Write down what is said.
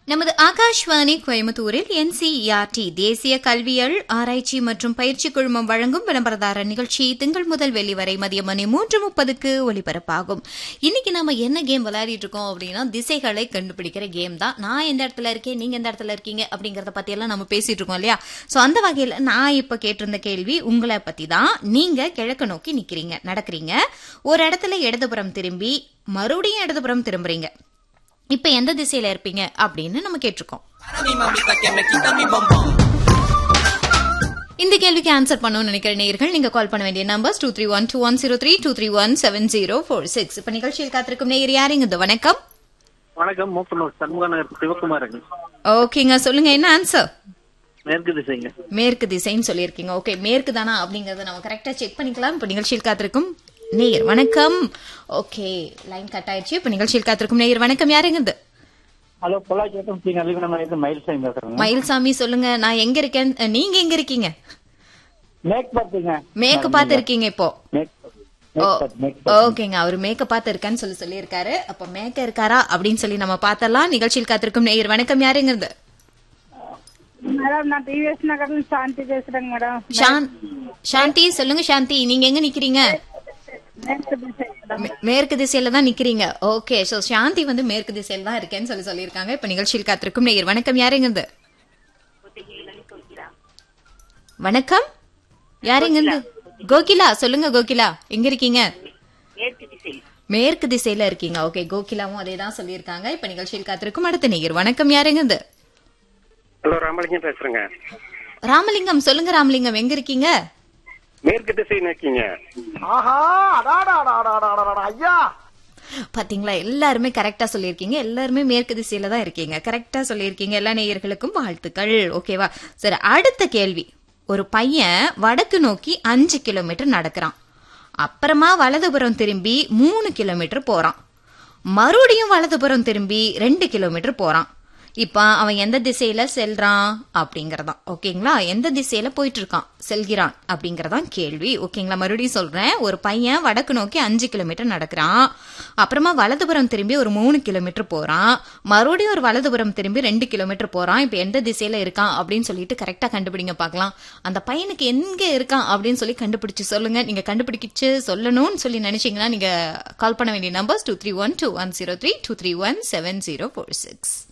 நமது ஆகாஷ்வாணி கோயம்புத்தூரில் என்சிஇஆர்டி தேசிய கல்வியல் ஆராய்ச்சி மற்றும் பயிற்சி குழுமம் வழங்கும் விளம்பரதார நிகழ்ச்சி திங்கள் முதல் வெள்ளி வரை மதியம் மணி மூன்று முப்பதுக்கு ஒலிபரப்பாகும் இன்னைக்கு நம்ம என்ன கேம் விளையாடிட்டு இருக்கோம் அப்படின்னா திசைகளை கண்டுபிடிக்கிற கேம் தான் நான் எந்த இடத்துல இருக்கேன் நீங்க எந்த இடத்துல இருக்கீங்க அப்படிங்கறத பத்தி எல்லாம் நம்ம பேசிட்டு இருக்கோம் இல்லையா சோ அந்த வகையில நான் இப்ப கேட்டிருந்த கேள்வி உங்களை பத்தி தான் நீங்க கிழக்கு நோக்கி நிக்கிறீங்க நடக்கிறீங்க ஒரு இடத்துல இடதுபுறம் திரும்பி மறுபடியும் இடதுபுறம் திரும்புறீங்க இப்ப எந்த திசையில இருப்பீங்க அப்படின்னு நம்ம கேட்டிருக்கோம் Mi mamita que me quita mi bombón. இந்த கேள்விக்கு ஆன்சர் பண்ணணும்னு நினைக்கிற நேயர்கள் நீங்க கால் பண்ண வேண்டிய numbers two three one two one zero three two three one seven zero four six இப்ப நிகழ்ச்சியில் காத்திருக்கும் நேயர் யாருங்க இது வணக்கம் வணக்கம் மூப்பனூர் சண்முக நகர் சிவகுமாருங்க ஓகேங்க சொல்லுங்க என்ன ஆன்சர் மேற்கு திசைங்க மேற்கு திசைன்னு சொல்லியிருக்கீங்க ஓகே மேற்கு தானா அப்படிங்கறத நம்ம கரெக்டா செக் பண்ணிக்கலாம் இப்ப நிகழ்ச்சியில் காத்திருக்கும் நேயர் வணக்கம் ஓகே லைன் கட் ஆயிடுச்சு இப்ப நிகழ்ச்சியில் காத்திருக்கும் நேயர் வணக்கம் யாருங்க இது ஹலோ பொள்ளாச்சி ஸ்ரீ நல்லிகுணம் மயில் சாமி பேசுறேங்க மயில்சாமி சொல்லுங்க நான் எங்க இருக்கேன் அஹ், நீங்க எங்க இருக்கீங்க மேற்கு பார்த்துங்க மேற்கு பார்த்து இருக்கீங்க இப்போ மேற்கு ஓ, மேற்கு பார்த்து, மேற்கு பார்த்து. ஓகேங்க அவர் மேக்க பார்த்து இருக்கான்னு சொல்லி சொல்லியிருக்காரு அப்ப மேக்க இருக்காரா அப்படின்னு சொல்லி நம்ம பார்த்தலாம் நிகழ்ச்சியில் காத்திருக்கும் நேயர் வணக்கம் யாருங்கிறது மேடம் நான் டிவிஎஸ் நகர்ல சாந்தி பேசுறேங்க மேடம் சாந்த் சாந்தி சொல்லுங்க சாந்தி நீங்க எங்க நிக்கிறீங்க மேற்கு திசை மேடம் மே- மேற்கு திசையில தான் நிக்கிறீங்க ஓகே சோ சாந்தி வந்து மேற்கு திசையில தான் இருக்கேன்னு சொல்லி சொல்லியிருக்காங்க இப்ப நிகழ்ச்சியில் காத்திருக்கும் நேயர் வணக்கம் யாருங்கிறது வணக்கம் யாருங்கிறது கோகிலா சொல்லுங்க கோகிலா எங்க இருக்கீங்க மேற்கு திசையில இருக்கீங்க ஓகே கோகிலாவும் அதே தான் சொல்லியிருக்காங்க இப்ப நிகழ்ச்சியில் காத்திருக்கும் அடுத்த நேயர் வணக்கம் யாருங்கிறது ஹலோ ராமலிங்கம் பேசுறேங்க ராமலிங்கம் சொல்லுங்க ராமலிங்கம் எங்க இருக்கீங்க மேற்கு திசை நோக்கிங்க ஆஹா அடாடா அடாடா அடாடா ஐயா பாத்தீங்களா எல்லாருமே கரெக்டா சொல்லியிருக்கீங்க எல்லாருமே மேற்கு திசையில தான் இருக்கீங்க கரெக்டா சொல்லியிருக்கீங்க எல்லா நேயர்களுக்கும் வாழ்த்துக்கள் ஓகேவா சரி அடுத்த கேள்வி ஒரு பையன் வடக்கு நோக்கி அஞ்சு கிலோமீட்டர் நடக்கிறான் அப்புறமா வலதுபுறம் திரும்பி மூணு கிலோமீட்டர் போறான் மறுபடியும் வலதுபுறம் திரும்பி ரெண்டு கிலோமீட்டர் போறான் இப்ப அவன் எந்த திசையில செல்றான் அப்படிங்கறதான் ஓகேங்களா எந்த திசையில போயிட்டு இருக்கான் செல்கிறான் அப்படிங்கறதான் கேள்வி ஓகேங்களா மறுபடியும் சொல்றேன் ஒரு பையன் வடக்கு நோக்கி அஞ்சு கிலோமீட்டர் நடக்கிறான் அப்புறமா வலதுபுறம் திரும்பி ஒரு மூணு கிலோமீட்டர் போறான் மறுபடியும் ஒரு வலதுபுறம் திரும்பி ரெண்டு கிலோமீட்டர் போறான் இப்ப எந்த திசையில இருக்கான் அப்படின்னு சொல்லிட்டு கரெக்டா கண்டுபிடிங்க பார்க்கலாம் அந்த பையனுக்கு எங்க இருக்கான் அப்படின்னு சொல்லி கண்டுபிடிச்சு சொல்லுங்க நீங்க கண்டுபிடிச்சு சொல்லணும்னு சொல்லி நினைச்சீங்கன்னா நீங்க கால் பண்ண வேண்டிய numbers two three one two one zero three two three one seven zero four six